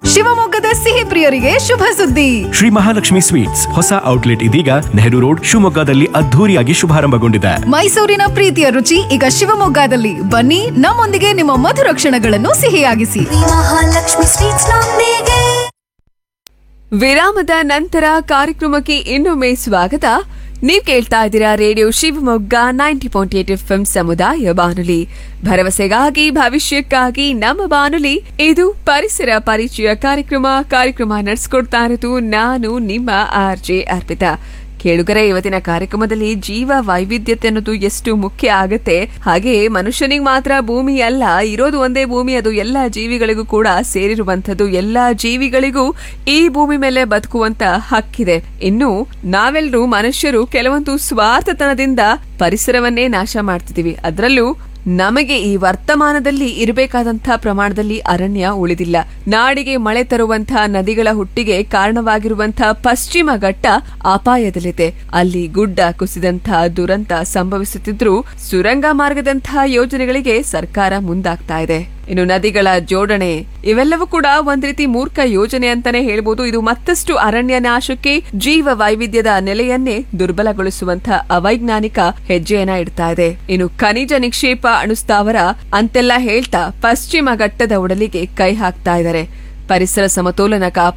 ಶಿವಮೊಗ್ಗದ ಸಿಹಿ ಪ್ರಿಯರಿಗೆ ಶುಭ ಸುದ್ದಿ ಶ್ರೀ ಮಹಾಲಕ್ಷ್ಮಿ ಸ್ವೀಟ್ಸ್ ಹೊಸ ಔಟ್ಲೆಟ್ ಇದೀಗ ನೆಹರು ರೋಡ್ ಶಿವಮೊಗ್ಗದಲ್ಲಿ ಅದ್ಧೂರಿಯಾಗಿ ಶುಭಾರಂಭಗೊಂಡಿದೆ ಮೈಸೂರಿನ ಪ್ರೀತಿಯ ರುಚಿ ಈಗ ಶಿವಮೊಗ್ಗದಲ್ಲಿ ಬನ್ನಿ ನಮ್ಮೊಂದಿಗೆ ನಿಮ್ಮ ಮಧುರ ಕ್ಷಣಗಳನ್ನು ಸಿಹಿಯಾಗಿಸಿ ಮಹಾಲಕ್ಷ್ಮಿ ಸ್ವೀಟ್ಸ್ ನೊಂದಿಗೆ ವಿರಾಮದ ನಂತರ ಕಾರ್ಯಕ್ರಮಕ್ಕೆ ಇನ್ನೊಮ್ಮೆ ಸ್ವಾಗತ ನೀವು ಕೇಳ್ತಾ ಇದ್ದೀರಾ radio Shivamogga ninety point eight F M ಸಮುದಾಯ ಬಾನುಲಿ ಭರವಸೆಗಾಗಿ ಭವಿಷ್ಯಕ್ಕಾಗಿ ನಮ್ಮ ಬಾನುಲಿ ಇದು ಪರಿಸರ ಪರಿಚಯ ಕಾರ್ಯಕ್ರಮ ಕಾರ್ಯಕ್ರಮ ನಡೆಸ್ಕೊಡ್ತಾ ಇರೋದು ನಾನು ನಿಮ್ಮ ಆರ್ ಜೆ ಅರ್ಪಿತಾ ಕೇಳುಗರೆ ಇವತ್ತಿನ ಕಾರ್ಯಕ್ರಮದಲ್ಲಿ ಜೀವ ವೈವಿಧ್ಯತೆ ಅನ್ನೋದು ಎಷ್ಟು ಮುಖ್ಯ ಆಗತ್ತೆ ಹಾಗೆ ಮನುಷ್ಯನಿಗೆ ಮಾತ್ರ ಭೂಮಿ ಅಲ್ಲ ಇರೋದು ಒಂದೇ ಭೂಮಿ ಅದು ಎಲ್ಲ ಜೀವಿಗಳಿಗೂ ಕೂಡ ಸೇರಿರುವಂತದ್ದು ಎಲ್ಲಾ ಜೀವಿಗಳಿಗೂ ಈ ಭೂಮಿ ಮೇಲೆ ಬದುಕುವಂತ ಹಕ್ಕಿದೆ ಇನ್ನು ನಾವೆಲ್ಲರೂ ಮನುಷ್ಯರು ಕೆಲವೊಂದು ಸ್ವಾರ್ಥತನದಿಂದ ಪರಿಸರವನ್ನೇ ನಾಶ ಮಾಡ್ತಿದೀವಿ ಅದರಲ್ಲೂ ನಮಗೆ ಈ ವರ್ತಮಾನದಲ್ಲಿ ಇರಬೇಕಾದಂತಹ ಪ್ರಮಾಣದಲ್ಲಿ ಅರಣ್ಯ ಉಳಿದಿಲ್ಲ ನಾಡಿಗೆ ಮಳೆ ತರುವಂತಹ ನದಿಗಳ ಹುಟ್ಟಿಗೆ ಕಾರಣವಾಗಿರುವಂತಹ ಪಶ್ಚಿಮ ಘಟ್ಟ ಅಪಾಯದಲ್ಲಿದೆ ಅಲ್ಲಿ ಗುಡ್ಡ ಕುಸಿದಂತಹ ದುರಂತ ಸಂಭವಿಸುತ್ತಿದ್ರೂ ಸುರಂಗ ಮಾರ್ಗದಂತಹ ಯೋಜನೆಗಳಿಗೆ ಸರ್ಕಾರ ಮುಂದಾಗ್ತಾ ಇದೆ ಇನ್ನು ನದಿಗಳ ಜೋಡಣೆ ಇವೆಲ್ಲವೂ ಕೂಡ ಒಂದ್ ರೀತಿ ಮೂರ್ಖ ಯೋಜನೆ ಅಂತಾನೆ ಹೇಳ್ಬೋದು ಇದು ಮತ್ತಷ್ಟು ಅರಣ್ಯ ನಾಶಕ್ಕೆ ಜೀವ ವೈವಿಧ್ಯದ ನೆಲೆಯನ್ನೇ ದುರ್ಬಲಗೊಳಿಸುವಂತ ಅವೈಜ್ಞಾನಿಕ ಹೆಜ್ಜೆಯನ್ನ ಇಡ್ತಾ ಇದೆ ಇನ್ನು ಖನಿಜ ನಿಕ್ಷೇಪ ಅಣುಸ್ಥಾವರ ಅಂತೆಲ್ಲ ಹೇಳ್ತಾ ಪಶ್ಚಿಮ ಘಟ್ಟದ ಒಡಲಿಗೆ ಕೈ ಹಾಕ್ತಾ ಇದ್ದಾರೆ ಪರಿಸರ ಸಮತೋಲನ ಕಾಪಾಡ